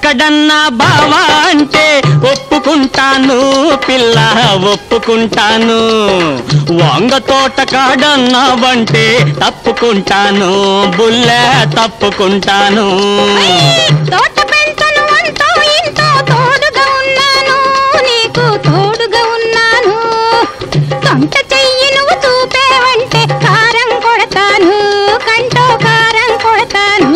ఎక్కడన్నా బావా అంటే ఒప్పుకుంటాను పిల్ల ఒప్పుకుంటాను వంగ తోట కాడన్నావంటే తప్పుకుంటాను బుల్లె తప్పుకుంటాను తోట పెంచను అంటూ ఇంతో తోడుగా ఉన్నాను నీకు తోడుగా ఉన్నాను సొంత చెయ్యి నువ్వు చూపేవంటే కారం కొడతాను కంటో కారం కొడతాను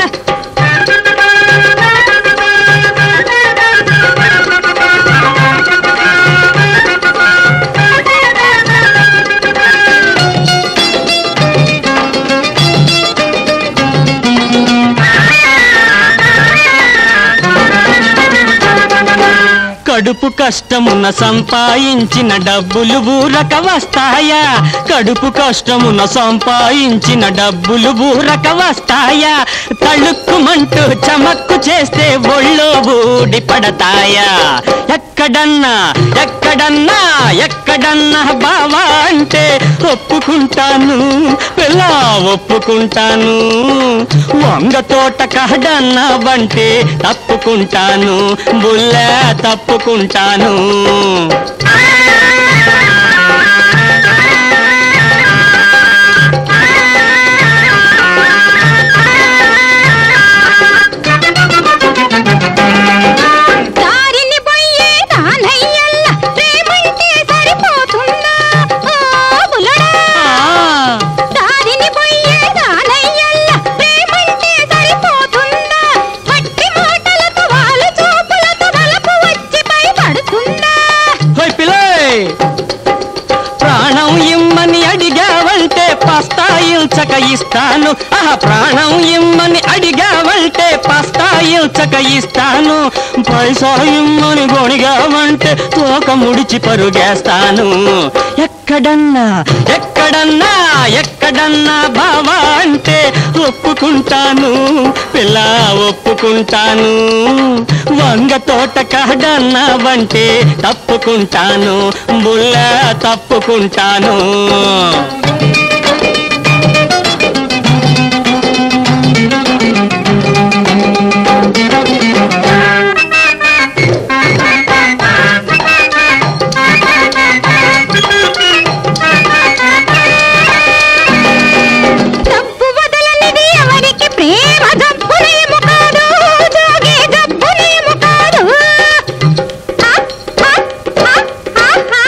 కడుపు కష్టమున సంపాదించిన డబ్బులు ఊరక వస్తాయా కడుపు కష్టమున సంపాదించిన డబ్బులు ఊరక వస్తాయా తళుక్కుమంటూ చమక్కు చేస్తే ఒళ్ళో ఊడి పడతాయా ఎక్కడన్నా ఎక్కడన్నా ఎక్కడన్నా బావా అంటే ఒప్పుకుంటాను పిల్ల ఒప్పుకుంటాను వంగ తోట కాడన్నా వంటే తప్పుకుంటాను బుల్ల తప్పుకుంటాను దారిని పోయే దానయ్యల్ల ప్రేమంటే సరిపోతుందా ఓ బుల్లడా ఆ, దారిని పోయే దానయ్యల్ల ప్రేమంటే సరిపోతుందా మట్టి మాటలతో వాళ్ళ చూపులతో బలపు వచ్చి భయపడుతుందా హోయ్ పిల్లయ్ ప్రాణం ఇమ్మని అడిగావంటే పస్తాయిల్చక ఇస్తాను ఆహా ప్రాణం ఇమ్మని అడిగావంటే పస్తాయిల్చక ఇస్తాను పైసా ఇమ్మని గొడిగావంటే తోక ముడిచి పరుగేస్తాను ఎక్కడన్నా ఎక్కడన్నా ఎక్కడన్నా బావా అంటే ఒప్పుకుంటాను పిల్ల ఒప్పుకుంటాను వంగ తోట కాడన్నా వంటే తప్పుకుంటాను బుల్ల తప్పుకుంటాను డబ్బు వదలనిది ఎవరికి ప్రేమ జబ్బునేము కాదు జోగే జబ్బునేము కాదు ఆ, ఆ, ఆ, ఆ, ఆ.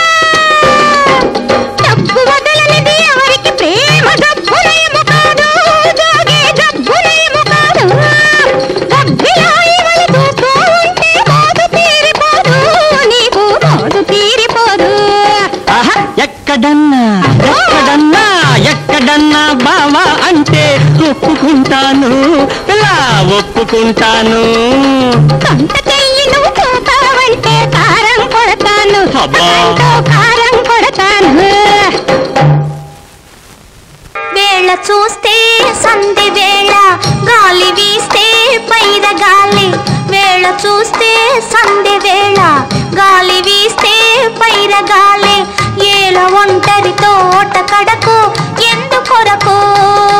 డబ్బు వదలనిది ఎవరికి ప్రేమ జబ్బునేము కాదు జోగే జబ్బునేము కాదు గబ్బిలా ఇవలి చూస్తూ ఉంటే మోదు తీరిపోదు నీకు మోదు తీరిపోదు ఆహా ఎక్కడన్నా ఎక్కడన్నా ఎక్కడన్నా బావా అంటే ఒప్పుకుంటాను పిల్ల ఒప్పుకుంటాను సొంత చెయ్యి నువ్వు చూపావంటే కారం కొడతాను అబ్బా. అంటూ కారం కొడతాను వేళ చూస్తే సంధి వేళ గాలి వీస్తే పైర గాలి వేళ చూస్తే సంధి వేళ గాలి వీస్తే పైర గాలి ఏల ఒంటరి తోట కడకు ఎందు కొరకు